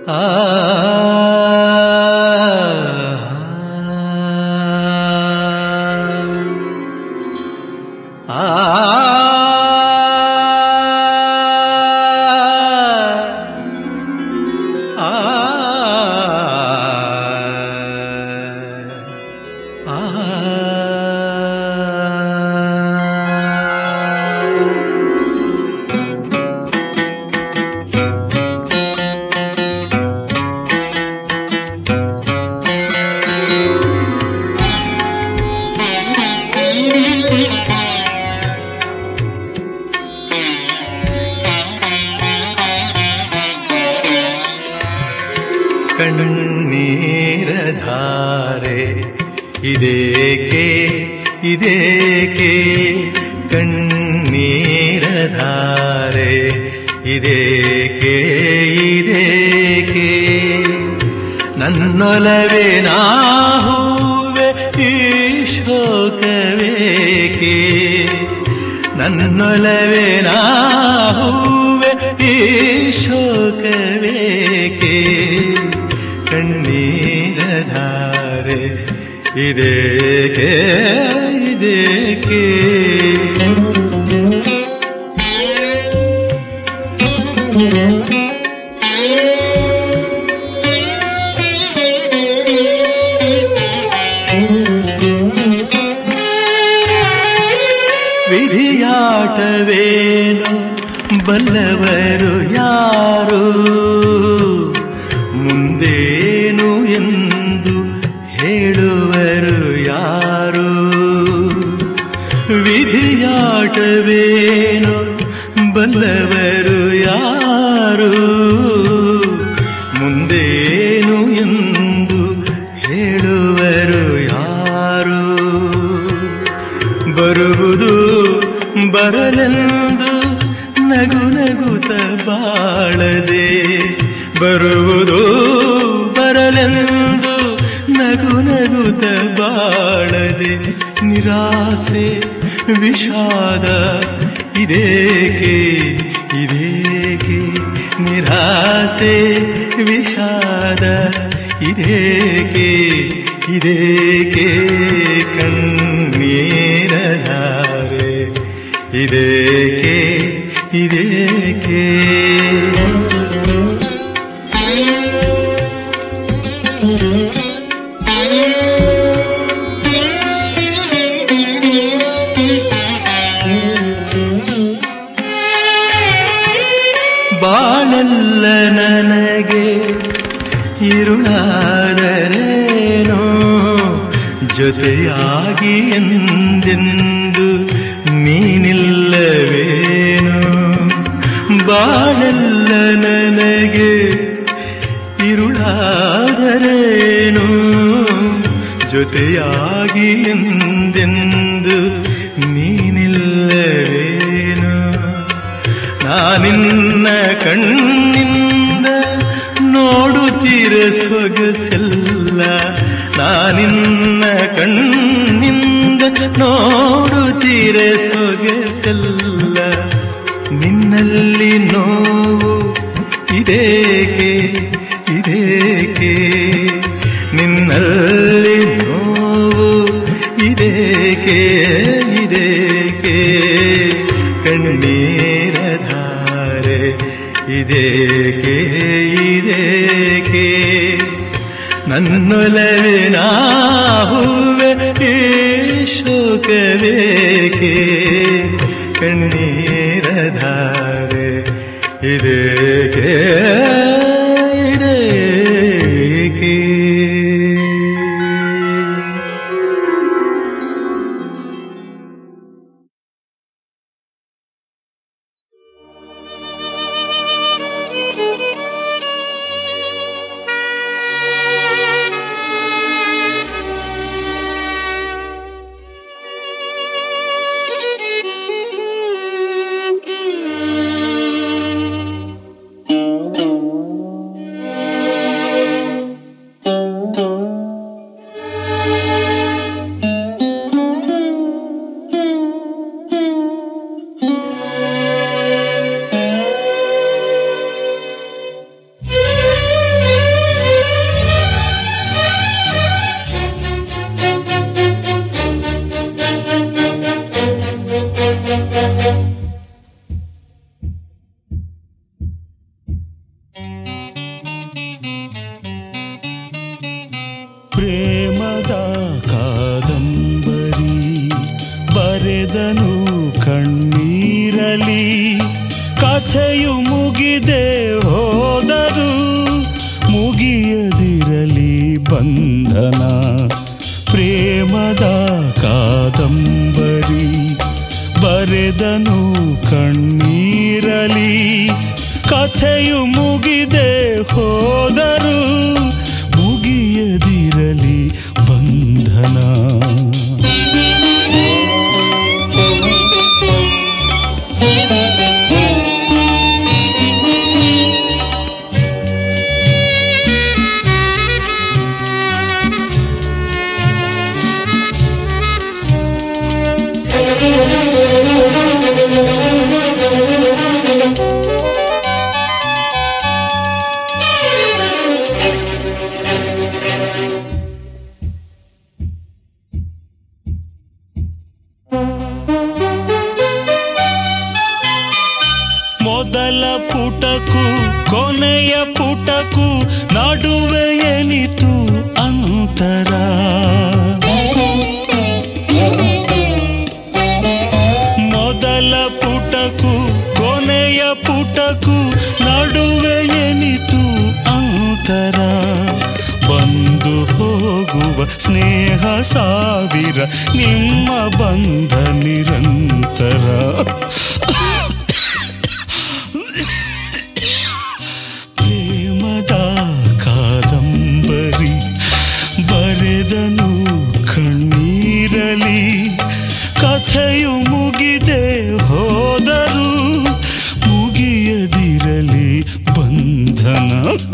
ಆ ಆ ಕಣ್ಣೀರ ಧಾರೆ ಇದೇಕೆ ಇದೇಕೆ ಕಣ್ಣೀರ ಧಾರೆ ಇದೇಕೆ ಇದೇಕೆ ನನ್ನೊಲವೇ ನಾಹುವೆ ಈ ಶೋಕವೇಕೆ ನನ್ನೊಲವೇ ನಾಹುವೆ ಈ ಶೋಕವೇಕೆ ಕಣ್ಣೀರ ಧಾರೆ ಇದೇಕೆ ಇದೇಕೆ ವಿಧಿಯಾಟವೇನು ಬಲ್ಲವರು ಯಾರು ಮುಂದೇನು ಎಂದು ಹೇಳುವರು ಯಾರು ವಿಧಿಯಾಟವೇನು ಬಲ್ಲವರು ಯಾರು ಮುಂದೇನು ಎಂದು ಹೇಳುವರು ಯಾರು ಬರುವುದು ಬರಲೆಂದು ನಗು ನಗುತ್ತ ಬಾಳದೆ ಬರುವುದು ಬರಲೆಂದು ನಗು ನಗುತ್ತ ಬಾಳದೆ ನಿರಾಸೆ ವಿಷಾದ ಇದೇಕೆ ಇದೇಕೆ ನಿರಾಸೆ ವಿಷಾದ ಇದೇಕೆ ಇದೇಕೆ ಕಣ್ಣೀರ ಧಾರೆ ಇದೇಕೆ ಇದೇಕೆ ಬಾಳೆಲ್ಲ ನನಗೆ ಇರುಳಾದರೇನೋ ಜೊತೆಯಾಗಿ ಎಂದೆಂದು ನೀನಿಲ್ಲವೇನೋ ಬಾಳೆಲ್ಲ ನನಗೆ ಇರುಳಾದರೇನೋ ಜೊತೆಯಾಗಿ ಎಂದೆಂದು ನೀನಿಲ್ಲವೇನೋ ನಾನಿನ್ನ ಕಣ್ಣಿಂದ ನೋಡುತ್ತೀರ ಸೊಗಸೆಲ್ಲ ನಾನಿನ್ನ ಕಣ್ಣಿಂದ ನೋಡುತ್ತೀರ ಸೊಗಸೆಲ್ಲ ನಿನ್ನಲ್ಲಿ ನೋವು ಇದೇಕೆ ಇದೇಕೆ ನಿನ್ನಲ್ಲಿ ನೋವು ಇದೇಕೆ ಇದೇಕೆ ಕಣ್ಣೀರ ಧಾರೆ ಇದೇಕೆ ಇದೇಕೆ ನನ್ನೊಲವಿನ ಹೂವೆ ಈ ಶೋಕವೇಕೆ ಕಣ್ಣೀರ ಧಾರೆ ಇದೇಕೆ ಇದೇಕೆ Thank you. ಪ್ರೇಮದ ಕಾದಂಬರಿ ಬರೆದನು ಕಣ್ಣೀರಲಿ ಕಥೆಯು ಮುಗಿದೆ ಹೋದರು ಮುಗಿಯದಿರಲಿ ಬಂಧನ ಪ್ರೇಮದ ಕಾದಂಬರಿ ಬರೆದನು ಕಣ್ಣೀರಲಿ ಕಥೆಯು ಮುಗಿದೆ ಹೋದರು ಮುಗಿಯದಿರಲಿ ಬಂಧನ ಮೊದಲ ಪುಟಕು ಕೊನೆಯ ಪುಟಕು ನಡುವೆ ಎನಿತು ಅಂತರ ಮೊದಲ ಪುಟಕು ಕೊನೆಯ ಪುಟಕು ನಡುವೆ ಎನಿತು ಅಂತರ ಬಂದು ಹೋಗುವ ಸ್ನೇಹ ಸಾವಿರ ನಿಮ್ಮ ಬಂಧ ನಿರಂತರ ಪ್ರೇಮದ ಕಾದಂಬರಿ ಬರೆದನು ಕಣ್ಣೀರಲಿ ಕಥೆಯು ಮುಗಿದೆ ಹೋದರು ಮುಗಿಯದಿರಲಿ ಬಂಧನ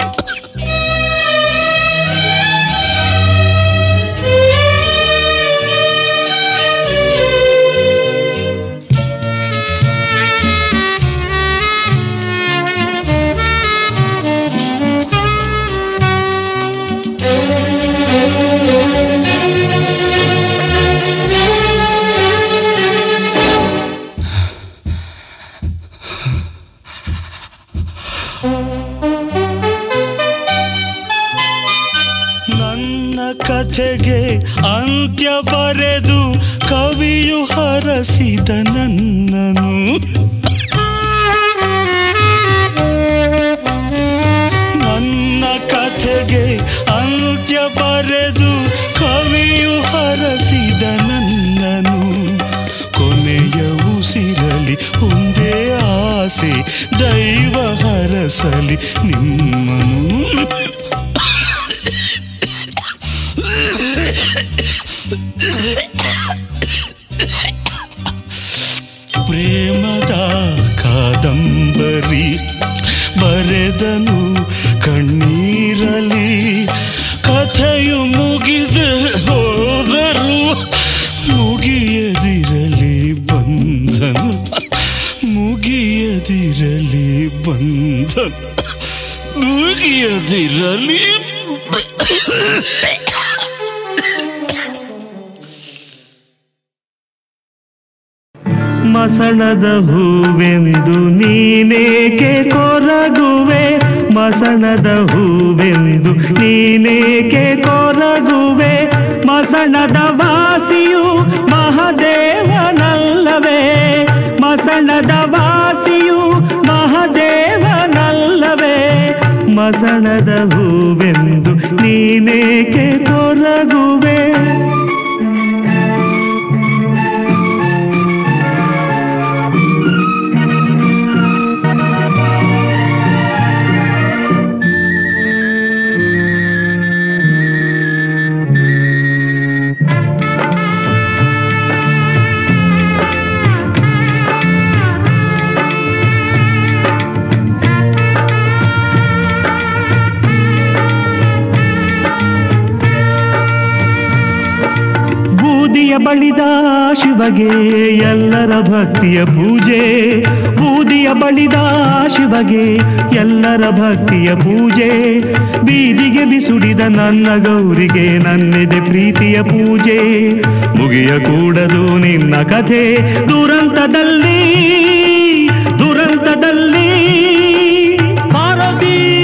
ನನ್ನ ಕಥೆಗೆ ಅಂತ್ಯ ಬರೆದು ಕವಿಯು ಹರಸಿದ ನನ್ನನು ನನ್ನ ಕಥೆಗೆ ಅಂತ್ಯ ಬರೆದು ಕವಿಯು ಹರಸಿದ ನನ್ನನು ಕೊನೆಯ ಉಸಿರಲಿ ಒಂದೇ ಆಸೆ ದೈವ ಹರಸಲಿ ನಿಮ್ಮನು ಪ್ರೇಮದ ಕಾದಂಬರಿ ಬರೆದನು ಕಣ್ಣೀರಲಿ ಕಥೆಯು ಮುಗಿದ ಹೋದರು ಮುಗಿಯದಿರಲಿ ಬಂಧನ ಮುಗಿಯದಿರಲಿ ಬಂಧನ ಮುಗಿಯದಿರಲಿ ಮಸಣದ ಹೂವೆಂದು ನೀನೇಕೆ ಕೊರಗುವೆ ಮಸಣದ ಹೂವೆಂದು ನೀನೇಕೆ ಕೊರಗುವೆ ಮಸಣದ ವಾಸಿಯು ಮಹದೇವನಲ್ಲವೇ ಮಸಣದ ವಾಸಿಯು ಮಹದೇವನಲ್ಲವೇ ಮಸಣದ ಹೂವೆಂದು ನೀನೇಕೆ ಕೊರಗುವೆ ಬೂದಿಯ ಬಳಿದ ಶಿವಗೆ ಎಲ್ಲರ ಭಕ್ತಿಯ ಪೂಜೆ ಬೂದಿಯ ಬಳಿದ ಶಿವಗೆ ಎಲ್ಲರ ಭಕ್ತಿಯ ಪೂಜೆ ಬೀದಿಗೆ ಬಿಸುಡಿದ ನನ್ನ ಗೌರಿಗೆ ನನ್ನಿದೆ ಪ್ರೀತಿಯ ಪೂಜೆ ಮುಗಿಯ ಕೂಡದು ನಿನ್ನ ಕಥೆ ದುರಂತದಲ್ಲಿ ದುರಂತದಲ್ಲಿ ಪಾರ್ವತಿ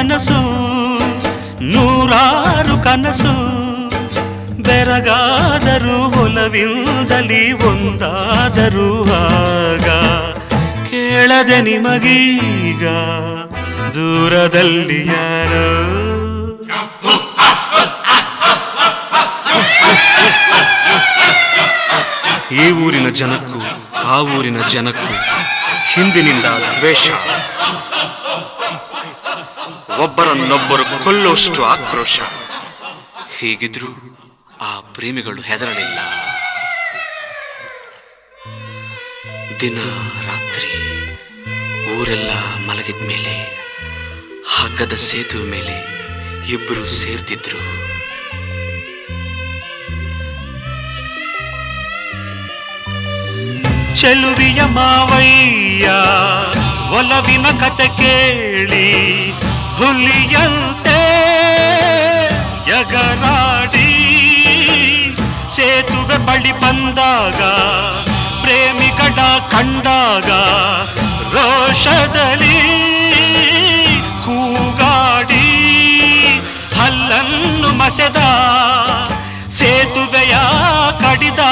ಮನಸ್ಸು ನೂರಾರು ಕನಸು ಬೆರಗಾದರೂ ಒಲವಿಲ್ಲದಲಿ ಒಂದಾದರೂ ಆಗ ಕೇಳದೆ ನಿಮಗೀಗ ದೂರದಲ್ಲಿ ಯಾರೋ ಈ ಊರಿನ ಜನಕ್ಕೂ ಆ ಊರಿನ ಜನಕ್ಕೂ ಹಿಂದಿನಿಂದ ದ್ವೇಷ ಒಬ್ಬರನ್ನೊಬ್ಬರು ಕೊಲ್ಲುವಷ್ಟು ಆಕ್ರೋಶ ಹೀಗಿದ್ರೂ ಆ ಪ್ರೇಮಿಗಳು ಹೆದರಲಿಲ್ಲ ದಿನ ರಾತ್ರಿ ಊರೆಲ್ಲ ಮಲಗಿದ ಮೇಲೆ ಹಗ್ಗದ ಸೇತುವೆ ಮೇಲೆ ಇಬ್ಬರು ಸೇರ್ತಿದ್ರು ಚೆಲುವಿಯ ಮಾವಯ್ಯ ಒಲವಿನ ಕತೆ ಕೇಳಿ ಹುಲಿಯಂತೆ ಎಗರಾಡಿ ಸೇತುವೆ ಬಳಿ ಬಂದಾಗ ಪ್ರೇಮಿಗಳ ಕಂಡಾಗ ರೋಷದಲ್ಲಿ ಕೂಗಾಡಿ ಹಲ್ಲನ್ನು ಮಸೆದ ಸೇತುವೆಯ ಕಡಿದ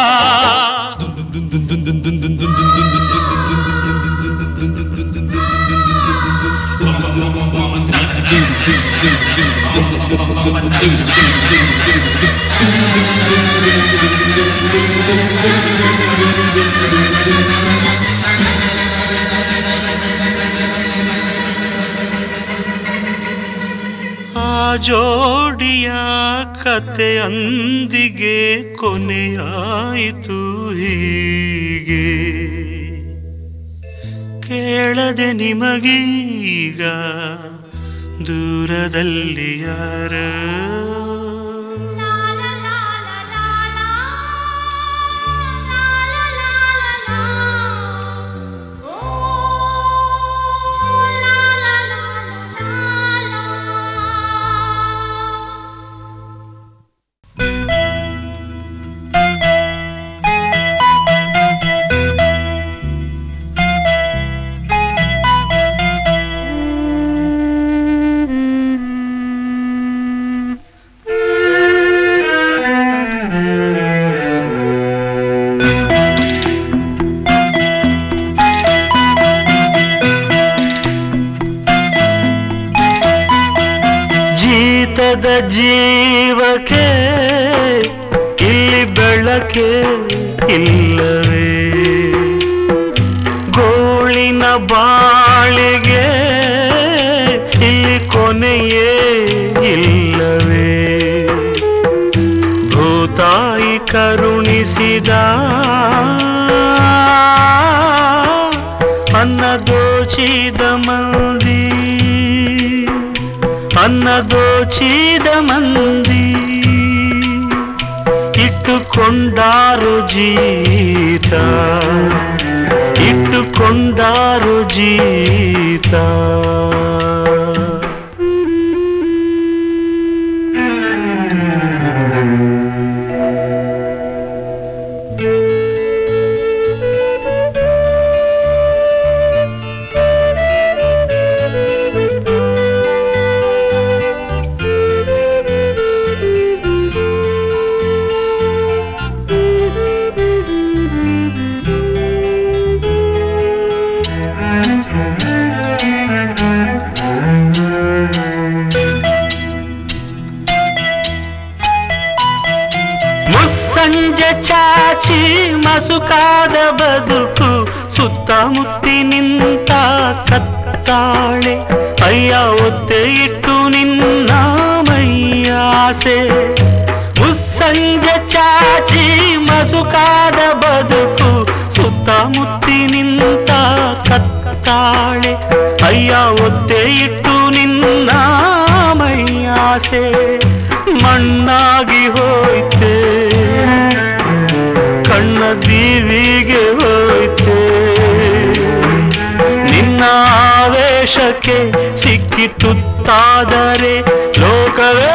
ಆ ಜೋಡಿಯ ಕತೆ ಅಂದಿಗೆ ಕೊನೆಯಾಯಿತು ಹೀಗೆ ಕೇಳದೆ ನಿಮಗೀಗ ದೂರದಲ್ಲಿ ಯಾರ ಜೀತದ ಜೀವಕ್ಕೆ ಇಲ್ಲಿ ಬೆಳಕೆ ಇಲ್ಲವೇ ಗೋಳಿನ ಬಾಳಿಗೆ ಇಲ್ಲಿ ಕೊನೆಯೇ ಇಲ್ಲವೇ ಭೂತಾಯಿ ಕರುಣಿಸಿದ ಅನ್ನ ದೋಚಿದ ಮಂದಿ ಅನ್ನ ದೋಚಿದ ಮಂದಿ ಇಟ್ಟುಕೊಂಡಾರು ಜೀತ ಇಟ್ಟುಕೊಂಡಾರು ಜೀತ ಮುಸ್ಸಂಜೆ ಚಾಚಿ ಮಸುಕಾದ ಬದುಕು ಸುತ್ತಮುತ್ತಿ ನಿಂತ ಕತ್ತಾಳೆ ಅಯ್ಯ ಒತ್ತೆ ಇಟ್ಟು ನಿನ್ನ ಮೈಯಾಸೆ ಮುಸ್ಸಂಜೆ ಚಾಚಿ ಮಸುಕಾದ ಬದುಕು ಸುತ್ತಮುತ್ತಿ ನಿಂತ ಕತ್ತಾಳೆ ಅಯ್ಯ ಒತ್ತೆ ಇಟ್ಟು ನಿನ್ನ ಮೈಯಾಸೆ ಮಣ್ಣಾಗಿ ಹೋಯ್ತೆ ಕಣ್ಣ ದೀವಿಗೆ ಹೋಯ್ತೆ ನಿನ್ನ ಆವೇಶಕ್ಕೆ ಸಿಕ್ಕಿ ತುತ್ತಾದರೆ ಲೋಕವೇ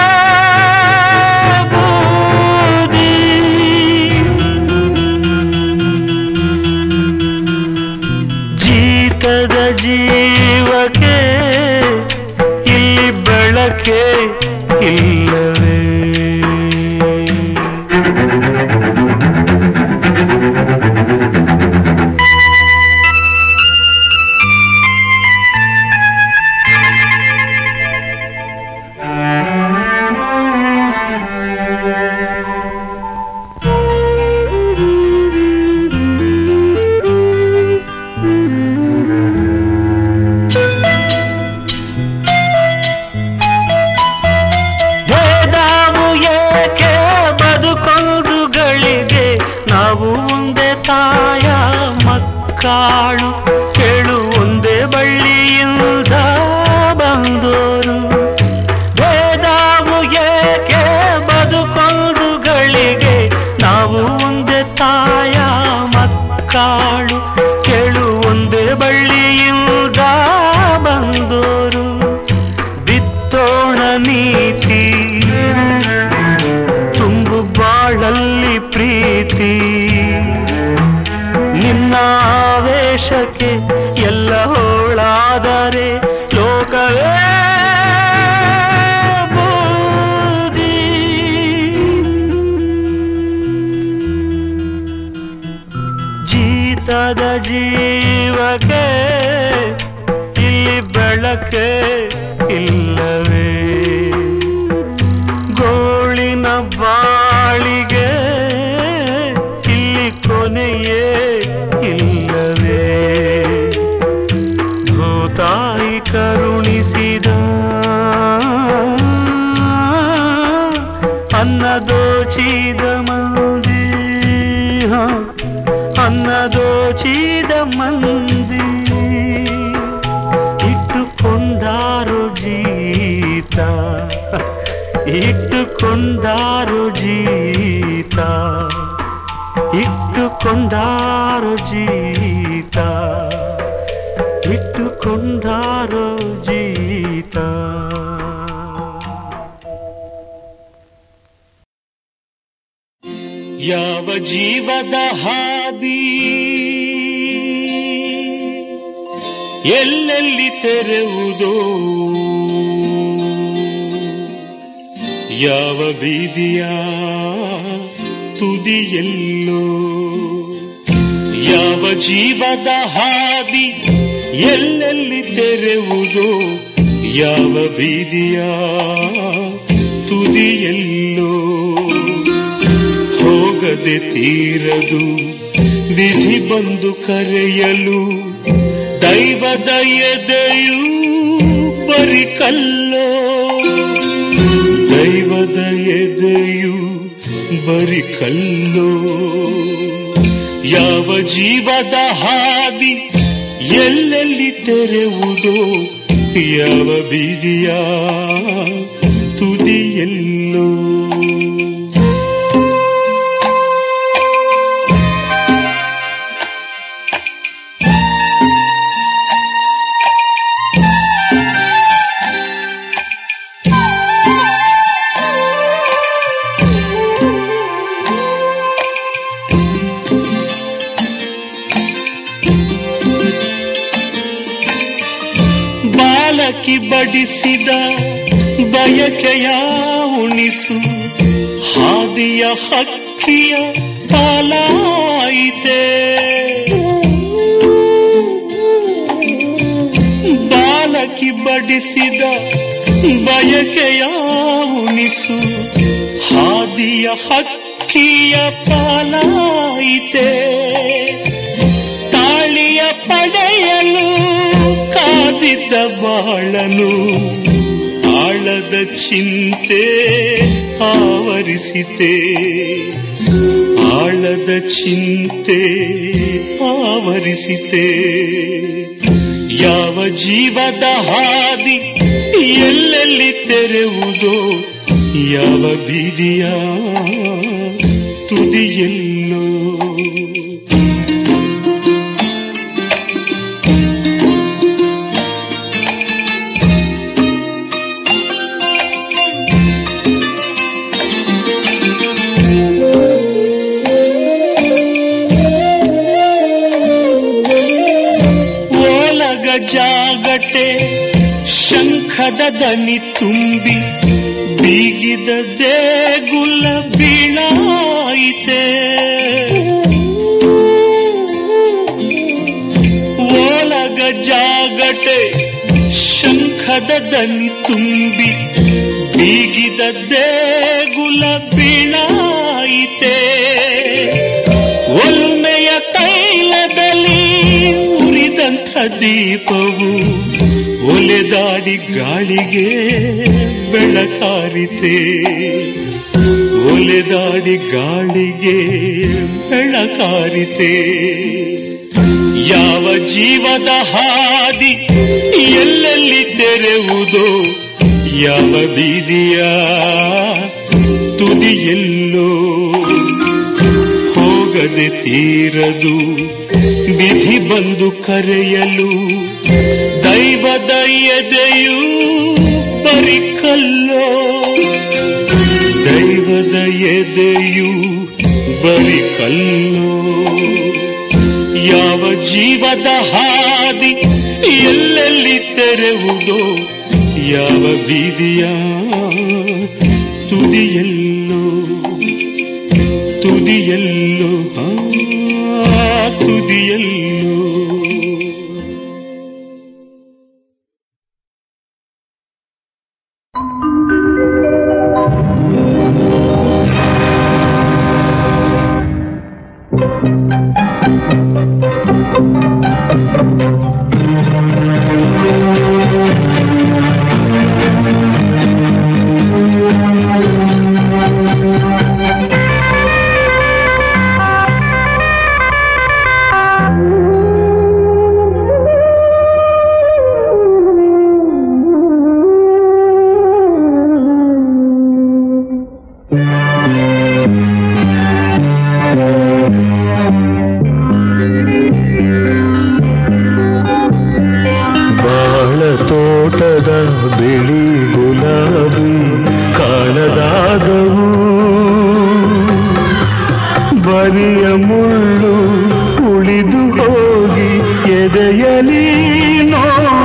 ಬೂದಿ. ಜೀತದ ಜೀವಕ್ಕೆ ಬೆಳಕೆ ಇಲ್ಲವೇ ಭೇದಾವು ಏಕೆ ಬದುಕೊಂದುಗಳಿಗೆ ನಾವು ಒಂದೇ ತಾಯ ಮಕ್ಕಳು ಕೇಳು ಒಂದೇ ಬಳ್ಳಿಯಿಂದ ಬಂದೋರು ಭೇದಾವು ಏಕೆ ಬದುಕೊಂದುಗಳಿಗೆ ನಾವು ಒಂದೇ ತಾಯ ಮಕ್ಕಳು ಕೇಳು ಒಂದೇ ಬಳ್ಳಿಯಿಂದ ಬಂದೋರು ಬಿತ್ತೋಣ ನೀತಿ ತುಂಬು ಬಾಳಲ್ಲಿ ಪ್ರೀತಿ ನಿನ್ನ ಆವೇಶಕ್ಕೆ ಎಲ್ಲ ಹೋಳಾದರೆ ಲೋಕವೇ ಬೂದಿ ಜೀತದ ಜೀವಕ್ಕೆ ಇಲ್ಲಿ ಬೆಳಕೆ ಇಲ್ಲವೇ ಗೋಳಿನ ಬಾಳಿಗೆ ಇಲ್ಲಿ ಕೊನೆಯೇ ಇಲ್ಲವೇ ಭೂತಾಯಿ ಕರುಣಿಸಿದ ಅನ್ನ ದೋಚಿದ ಮಂದಿ ಹ, ಅನ್ನ ದೋಚಿದ ಮಂದಿ ಇಟ್ಟುಕೊಂಡಾರು ಜೀತ ಇಟ್ಟುಕೊಂಡಾರು ಜೀತ ಇಟ್ಟುಕೊಂಡಾರು ಜೀತ ಇಟ್ಟುಕೊಂಡಾರು ಜೀತ ಯಾವ ಜೀವದ ಹಾದಿ ಎಲ್ಲೆಲ್ಲಿ ತೆರೆವುದೋ ಯಾವ ಬೀದಿಯ ತುದಿಯೆಲ್ಲೋ ಯಾವ ಜೀವದ ಹಾದಿ ಎಲ್ಲೆಲ್ಲಿ ತೆರೆವುದೋ ಯಾವ ಬೀದಿಯ ತುದಿಯೆಲ್ಲೋ ಹೋಗದೆ ತೀರದು ವಿಧಿ ಬಂದು ಕರೆಯಲು ದೈವದ ಎದೆಯೂ ಬರಿಕಲ್ಲೋ ದೈವದ ಎದೆಯು ಬರಿಕಲ್ಲೋ ಯಾವ ಜೀವದ ಹಾದಿ ಎಲ್ಲೆಲ್ಲಿ ತೆರೆವುದೋ ಯಾವ ಬೀದಿಯ ತುದಿಯೆಲ್ಲೋ ಬಾಲಕಿ ಬಡಿಸಿದ ಬಯಕೆಯ ಉಣಿಸು ಹಾದಿಯ ಹಕ್ಕಿಯ ಪಾಲಾಯಿತೆ ಬಾಲಕಿ ಬಡಿಸಿದ ಬಯಕೆಯ ಉಣಿಸು ಹಾದಿಯ ಹಕ್ಕಿಯ ಪಾಲಾಯಿತೆ ತಾಳಿಯ ಪಡೆಯಲು ಕಾದಿದ್ದ ಬಾಳನು ಆಳದ ಚಿಂತೆ ಆವರಿಸಿತೆ ಆಳದ ಚಿಂತೆ ಆವರಿಸಿತೆ ಯಾವ ಜೀವದ ಹಾದಿ ಎಲ್ಲೆಲ್ಲಿ ತೆರೆವುದೋ ಯಾವ ಬೀದಿಯ ತುದಿಯೆಲ್ಲೋ ಓಲಗ ಜಾಗಟೆ ಶಂಖ ಶಂಖದ ದನಿ ತುಂಬಿ ಬೀಗಿದ ದೇಗುಲ ಬೀಳಾಯಿತೆ ಓಲಗ ಜಾಗಟೆ ಶಂಖದ ದನಿ ತುಂಬಿ ಬೀಗಿದ ದೇಗುಲ ಬೀಳಾಯಿತೆ ಒಲುಮೆಯ ತೈಲದಲ್ಲಿ ಉರಿದಂಥ ದೀಪವು ಒಲೆದಾಡಿ ಗಾಳಿಗೆ ಬೆಳಕಾರಿತೆ ಒಲೆದಾಡಿ ಗಾಳಿಗೆ ಬೆಳಕಾರಿತೆ ಯಾವ ಜೀವದ ಹಾದಿ ಎಲ್ಲೆಲ್ಲಿ ತೆರೆವುದೋ ಯಾವ ಬೀದಿಯ ತುದಿಯೆಲ್ಲೋ ಹೋಗದೆ ತೀರದು ವಿಧಿ ಬಂದು ಕರೆಯಲು ದೈವದ ಎದೆಯೂ ಬರಿಕಲ್ಲೋ ದೈವದ ಎದೆಯೂ ಬರಿಕಲ್ಲೋ ಯಾವ ಜೀವದ ಹಾದಿ ಎಲ್ಲೆಲ್ಲಿ ತೆರೆವುದೋ ಯಾವ ಬೀದಿಯ ತುದಿಯಲ್ಲೋ ತುದಿಯಲ್ಲೋ ಆ ತುದಿಯಲ್ಲೋ ಬಾಳ ತೋಟದ ಬಿಳಿ ಗುಲಾಬಿ ಕಾಣದಾದವು ಬರಿಯ ಮುಳ್ಳು ಉಳಿದು ಹೋಗಿ ಎದೆಯಲಿ ನೋವು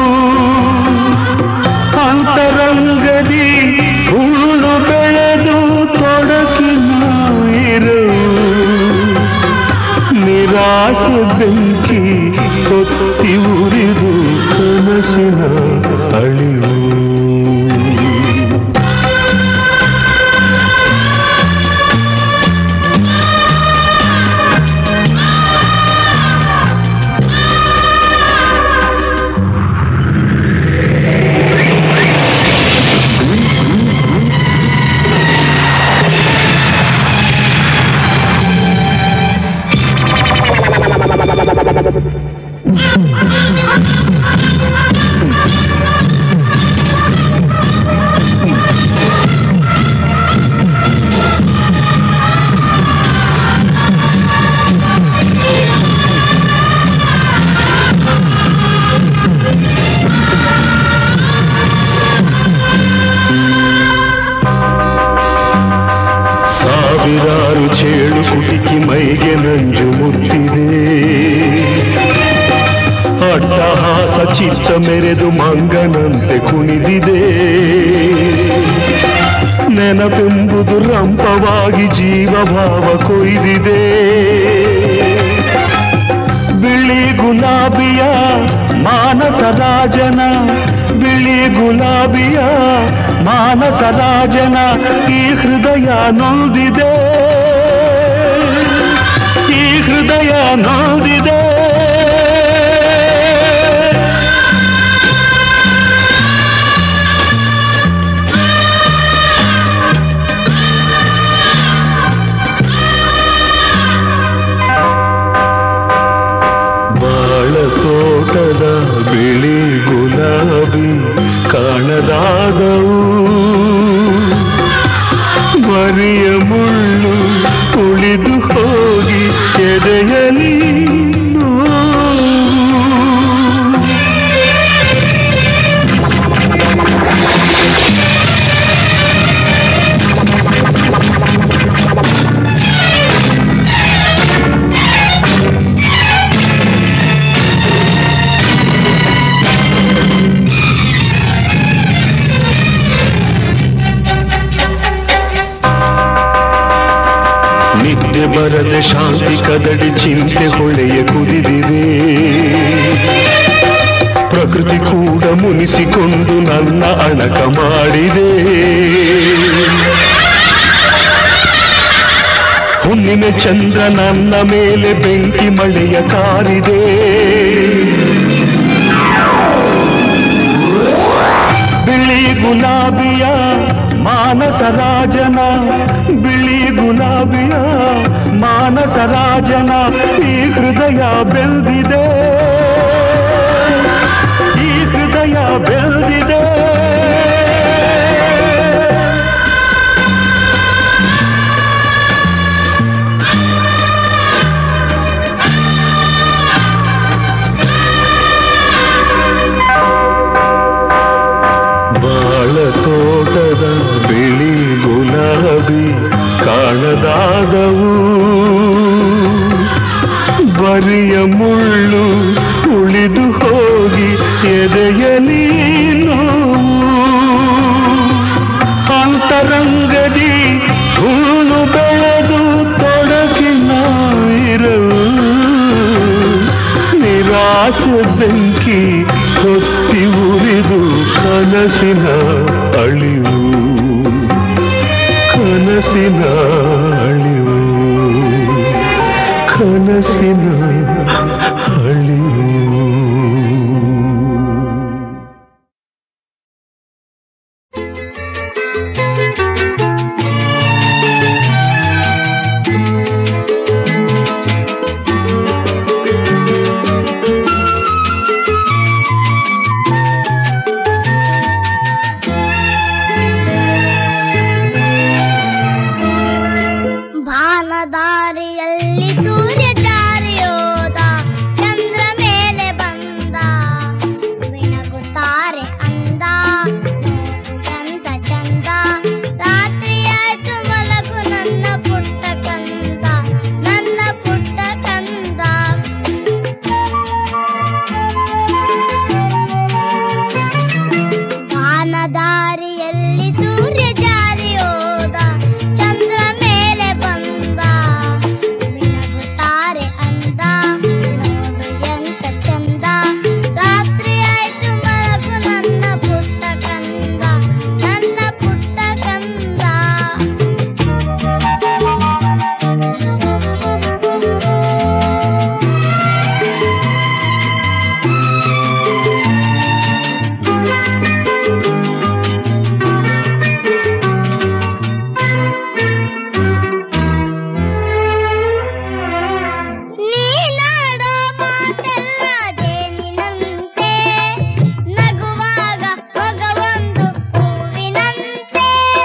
ಅಂತರಂಗದಿ ಹುಳು ಬೆಳೆದು ತೊಡಕಿನ ಇರುವು ನಿರಾಸೆ ಬೆಂಕಿ ಕೊತ್ತಿ ಉರಿದು ಕನಸಿನ ಅಳಿವು ಸಾವಿರಾರು ಚೇಳು ಕುಟಿಕಿ ಮೈಗೆ ನಂಜು ಮುತ್ತಿದೆ ಅಟ್ಟಹಾಸ ಚಿತ್ತ ಮೆರೆದು ಮಂಗನಂತೆ ಕುಣಿದಿದೆ ನೆನಪೆಂಬುದು ರಂಪವಾಗಿ ಜೀವಭಾವ ಕೊಯ್ದಿದೆ ಬಿಳಿ ಗುಲಾಬಿಯ ಮಾನಸ ರಾಜನ ಬಿಳಿ ಗುಲಾಬಿಯ ಮಾನಸ ರಾಜನ ಈ ಹೃದಯ ನೊಂದಿದೆ ಈ ಹೃದಯ ನೊಂದಿದೆ ಬಾಳ ತೋಟದ ಬಿಳಿ ಗುಲಾಬಿ ಕಾಣದಾದವು ಬರಿಯ ಮುಳ್ಳು ಉಳಿದು ಹೋಗಿ ಎದೆಯಲಿ ನೋವು. ಬರದೆ ಶಾಂತಿ ಕದಡಿ ಚಿಂತೆ ಹೊಳೆಯ ಕುದಿದಿದೆ ಪ್ರಕೃತಿ ಕೂಡ ಮುನಿಸಿಕೊಂಡು ನನ್ನ ಅಣಕ ಮಾಡಿದೆ ಹುಣ್ಣಿಮೆ ಚಂದ್ರ ನನ್ನ ಮೇಲೆ ಬೆಂಕಿ ಮಳೆಯ ಕಾರಿದೆ ಬಿಳಿ ಗುಲಾಬಿಯ ಮಾನಸ ರಾಜನ ಬಿಳಿ ಗುಲಾಬಿಯ ಮಾನಸ ರಾಜನ ಈ ಹೃದಯ ಬೆಳೆದಿದೆ ಈ ಹೃದಯ ಬೆಳೆದಿದೆ ಬಾಳ ತೋಟದ ಬಿಳಿ ಗುಲಾಬಿ ಕಾಣದಾದವು ಬರಿಯ ಮುಳ್ಳು ಉಳಿದು ಹೋಗಿ ಎದೆಯಲಿ ನೋವು ಅಂತರಂಗದಿ ಹೂಳು ಬೆಳೆದು ತೊಡಕಿನ ಇರವು ನಿರಾಸೆ ಬೆಂಕಿ ಹೊತ್ತಿ ಉರಿದು ಕನಸಿನ ಅಳಿವು ಕನಸಿನ ಅಳಿವು ಕನಸಿನ ಅಳಿವು ಭಾನದಾರಿಯಲ್ಲಿ ಸೂರ್ಯ ಜಾರಿಯೋದ ಚಂದ್ರ ಮೇಲೆ ಬಂದ ಮಿಣಗುತ್ತಾರೆ ಅಂದ ಎಂತ ಚಂದ ರಾತ್ರಿಯಾಯ್ತು ಮಲಗು ನನ್ನ ಪುಟ್ಟ ಕಂದ ನನ್ನ ಪುಟ್ಟ ಕಂದ ವಾನದಾರಿಯಲ್ಲಿ ಸೂರ್ಯ ಜಾರಿ ಹೋದ ಚಂದ್ರ ಮೇಲೆ ಬಂದ ಮಿಣಗುತ್ತಾರೆ ಅಂದ ನೋಡು ಎಂತ ಚಂದ ರಾತ್ರಿ ಆಯ್ತು ಮಲಗು ನನ್ನ ಪುಟ್ಟ ಕಂದ ನನ್ನ ಪುಟ್ಟ ಕಂದ ನೀನಾಡೋ ಮಾತೆಲ್ಲ ಜೇನಿನಂತೆ ನಗುವಾಗ ಹೊಗವೊಂದು ಹೂವಿನಂತೆ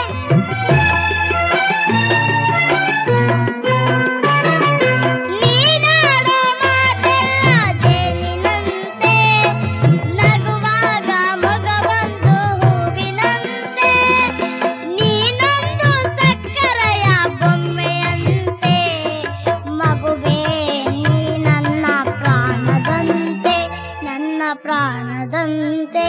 ನೀನಾಡೋ ಮಾತೆಲ್ಲ ಜೇನಿನಂತೆ ನಗುವಾಗ ಮಗವೊಂದು ಹೂವಿನಂತೆ ನೀನೊಂದು ಸಕ್ಕರೆಯ ಬೊಮ್ಮೆಯಂತೆ ಮಗುವೇ ನೀ ನನ್ನ ಪ್ರಾಣದಂತೆ ನನ್ನ ಪ್ರಾಣದಂತೆ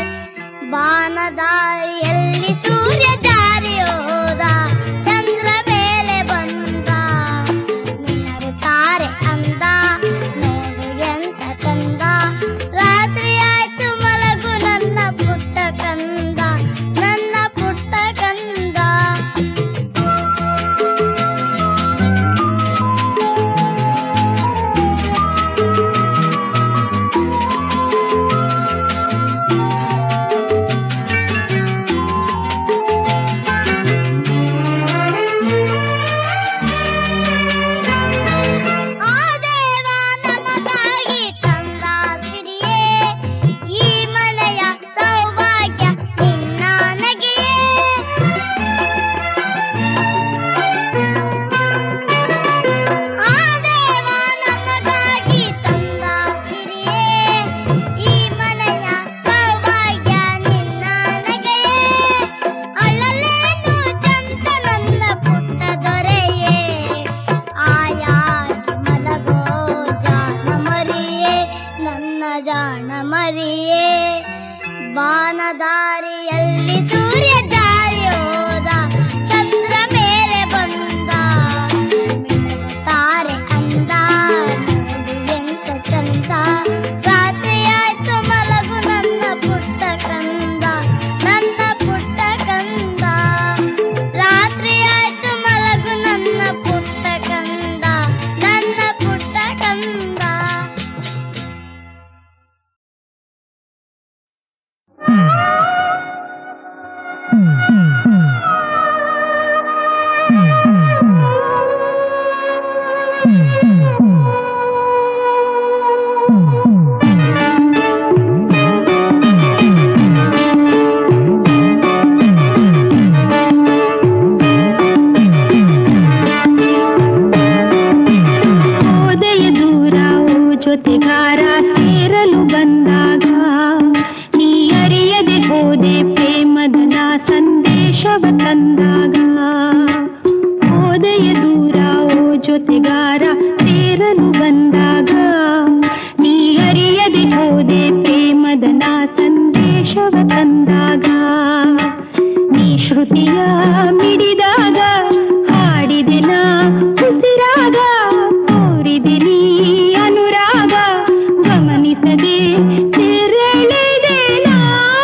ಬಾನದಾರಿಯಲ್ಲಿ ಸೂರ್ಯ ಜಾರಿ ಹೋದ ಚಂದ್ರ ಮೇಲೆ ಬಂದ ಮಿಣಗುತ್ತಾರೆ ಅಂದ ನೋಡು ಎಂತ ಚಂದ ರಾತ್ರಿ ಆಯ್ತು ಮಲಗು ನನ್ನ ಪುಟ್ಟ ಕಂದ ನನ್ನ ಪುಟ್ಟ ಕಂದ ಆ ದೇವ ನಮಗಾಗಿ ತಂದ ಸಿರಿಯೇ ಈ ಮನೆಯ ಸೌಭಾಗ್ಯ ನಿನ್ನ ನಗೆಯೇ ಆ ದೇವ ನಮಗಾಗಿ ತಂದ ಸಿರಿಯೇ ಈ ಮನೆಯ ಸೌಭಾಗ್ಯ ನಿನ್ನ ನಗೆಯೇ ಅಲ್ಲಲೇನು ಚಂದ ನನ್ನ ಪುಟ್ಟ ದೊರೆಯೇ ಆಯಾಗಿ ಮಲಗೋ ಜಾಣ ಮರಿಯೇ ನನ್ನ ಜಾಣ ಮರಿಯೇ ಬಾನದಾರಿಯಲ್ಲಿ ಸೂರ್ಯ ಜಾರಿ ಹೋದ ಚಂದ್ರ ಮೇಲೆ ಬಂದ ಶ್ರುತಿಯ ಮಿಡಿದಾಗ ಹಾಡಿದೆನ ಉಸಿರಾಗ ತೋರಿದಿನಿ ಅನುರಾಗ ಗಮನಿಸದೆ ತೆರಳಿದೆನಾ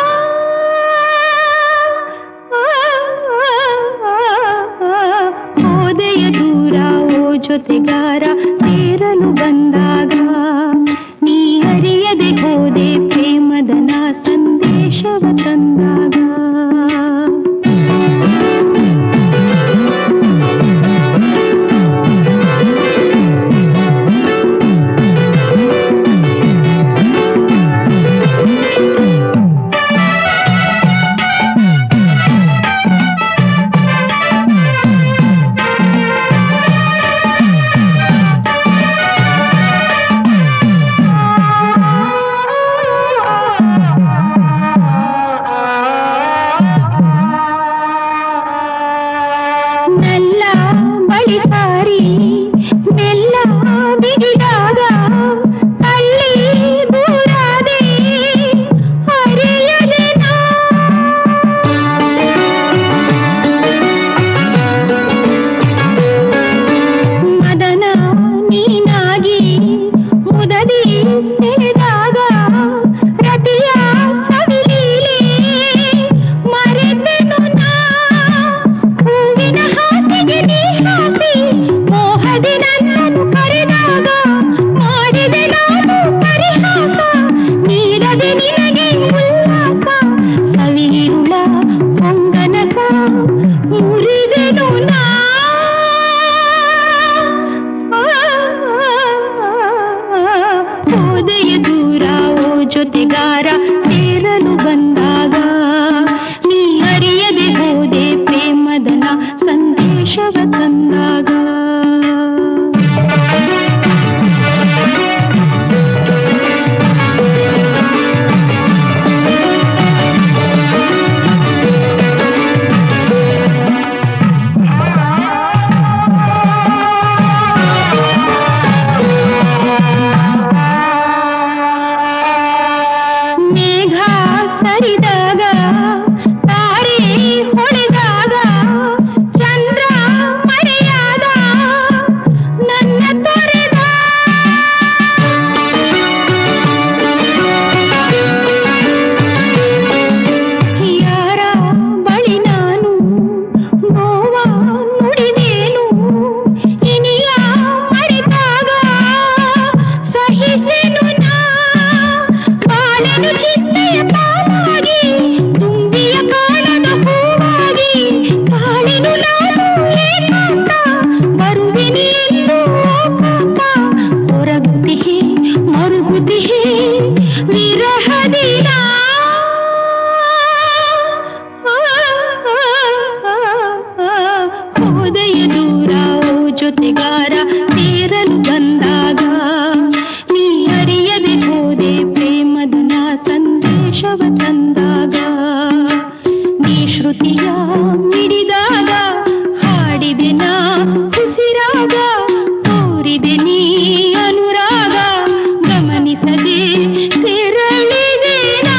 ಹೋದೆಯ ದೂರ ಓ ಜೊತೆಗಾರ ಸೇರಲು ಬಂದಾಗ ನೀ ಅರಿಯದೆ ಹೋದೆ ಪ್ರೇಮದನ ಸಂದೇಶವ ತಂದಾಗ ಮೆಲ್ಲ ಬಳಿ ಸಾರಿ ಮೆಲ್ಲ ಬಿಗಿದಾಗ ತಳ್ಳಿ ದೂರಾದೆ ಅರಿಯದೆ ನಾ. ಮದನ ನೀನಾಗಿ ಮುದದಿ ಸೆಳೆದಾಗ ರತಿಯ ಸವಿಲೀಲೆ ಮರೆತೆನು ನಾ ಹೂವಿನ ಹಾಸಿಗೆ ನೀ ಹಾಸಿ ಮೋಹದಿ ನನ್ನನ್ನು ಕರೆದಾಗ ಮಾಡಿದೆ ನಾನು ಪರಿಹಾಸ ನೀಡದೆ ನಿನಗೆ ಉಲ್ಲಾಸ ಸವಿಯಿರುಳ ಹೊಂಗನಸ ಮುರಿದೆನು ನಾ ಹೋದೆಯ ದೂರ ಓ ಜೊತೆಗಾರ ಸೇರಲು ಬಂದಾಗ ನೀ ಅರಿಯದೆ ಹೋದೆ ಪ್ರೇಮದನ ಸಂದೇಶವ ತಂದಾಗ ಮೇಘ ಸರಿದಾಗ ತಾರೆ ಹೊಳೆದಾಗ ಚಂದ್ರ ಮರೆಯಾದ ನನ್ನ ತೊರೆದ ಯಾರ ಬಳಿ ನಾನು ನೋವ ನುಡಿದೇನು ಇನಿಯ ಮರೆತಾಗ ಸಹಿಸೆನು ನಾ ಬಾಳೆನು ಚಿಂತೆಯ ಪಾಲಾಗಿ ತುಂಬಿಯ ಕಾಣದ ಹೂವಾಗಿ ಕಾಳೆನು ನಾನು ಏಕಾಂತ ಬರುವೆನಿ ಎಂದು ಓಕಾಂತ ಹೊರಗುತ್ತಿಹೆ ಮರುಗುತ್ತಿಹೆ ವಿರಹದಿನ ಹೋದೆಯ ದೂರ ಓ ಜೊತೆಗಾರ ಸೇರಲು ಬಂದಾಗ ನೀ ಅರಿಯದೆ ಹೋದೆ ಪ್ರೇಮದನ ಸಂದೇಶವ ತಂದಾಗ ನೀ ಶ್ರುತಿಯ ಮಿಡಿದಾಗ ಹಾಡಿದೆನ ಉಸಿರಾಗ ತೋರಿದೆ ನೀ ಅನುರಾಗ ಗಮನಿಸದೆ ತೆರಳಿದೆನಾ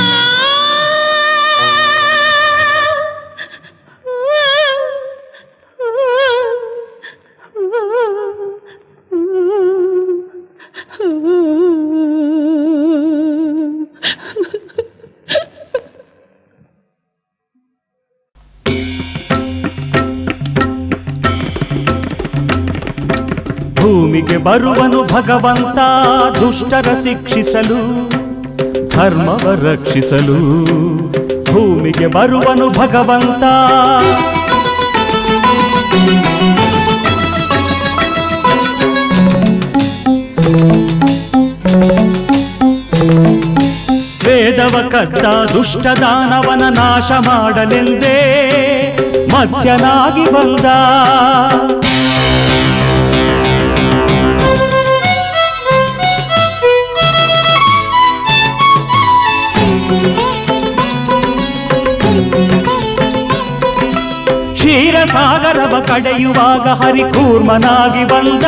ಭೂಮಿಗೆ ಬರುವನು ಭಗವಂತ ದುಷ್ಟರ ಶಿಕ್ಷಿಸಲು ಧರ್ಮವ ರಕ್ಷಿಸಲು ಭೂಮಿಗೆ ಬರುವನು ಭಗವಂತ ವೇದವ ಕದ್ದ ದುಷ್ಟ ದಾನವನ ನಾಶ ಮಾಡಲೆಂದೇ ಮತ್ಸ್ಯನಾಗಿ ಬಂದ ಕ್ಷೀರಸಾಗರವ ಕಡೆಯುವಾಗ ಹರಿಕೂರ್ಮನಾಗಿ ಬಂದ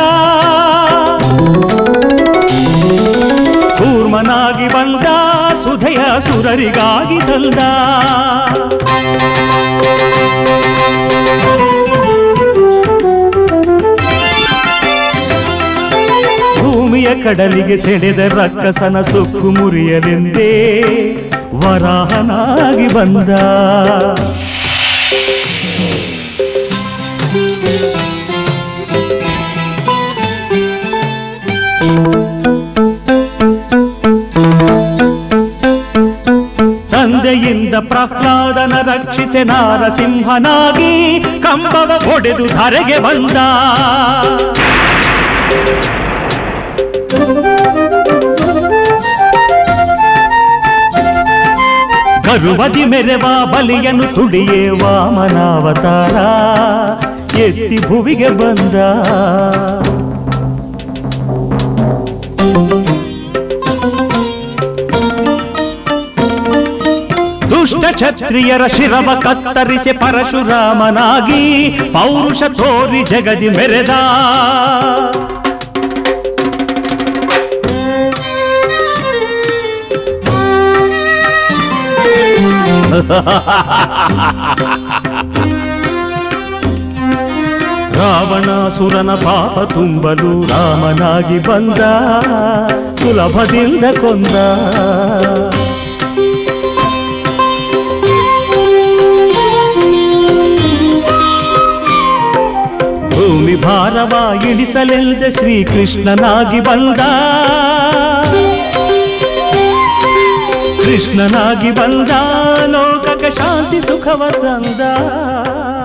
ಕೂರ್ಮನಾಗಿ ಬಂದ ಸುಧೆಯ ಸುರರಿಗಾಗಿ ತಂದ ಕಡಲಿಗೆ ಸೆಳೆದ ರಕ್ಕಸನ ಸೊಕ್ಕು ಮುರಿಯಲೆಂದೇ ವರಾಹನಾಗಿ ಬಂದ ತಂದೆಯಿಂದ ಪ್ರಹ್ಲಾದನ ರಕ್ಷಿಸೆ ನಾರಸಿಂಹನಾಗಿ ಕಂಬವ ಒಡೆದು ಧರೆಗೆ ಬಂದ ಕರುವದಿ ಮೆರೆವ ಬಲಿಯನು ತುಡಿಯೇ ವಾಮನಾವತಾರ ಎತ್ತಿ ಭುವಿಗೆ ಬಂದ ದುಷ್ಟ ಕ್ಷತ್ರಿಯರ ಶಿರವ ಕತ್ತರಿಸಿ ಪರಶುರಾಮನಾಗಿ ಪೌರುಷ ತೋರಿ ಜಗದಿ ಮೆರೆದ ರಾವಣಾಸುರನ ಪಾಪ ತುಂಬಲು ರಾಮನಾಗಿ ಬಂದ ಸುಲಭದಿಂದ ಕೊಂದ ಭೂಮಿ ಭಾರವ ಇಳಿಸಲೆಂದ ಶ್ರೀಕೃಷ್ಣನಾಗಿ ಬಂದ ಕೃಷ್ಣನಾಗಿ ಬಂದ ಲೋಕಕ್ಕೆ ಶಾಂತಿ ಸುಖವ ತಂದ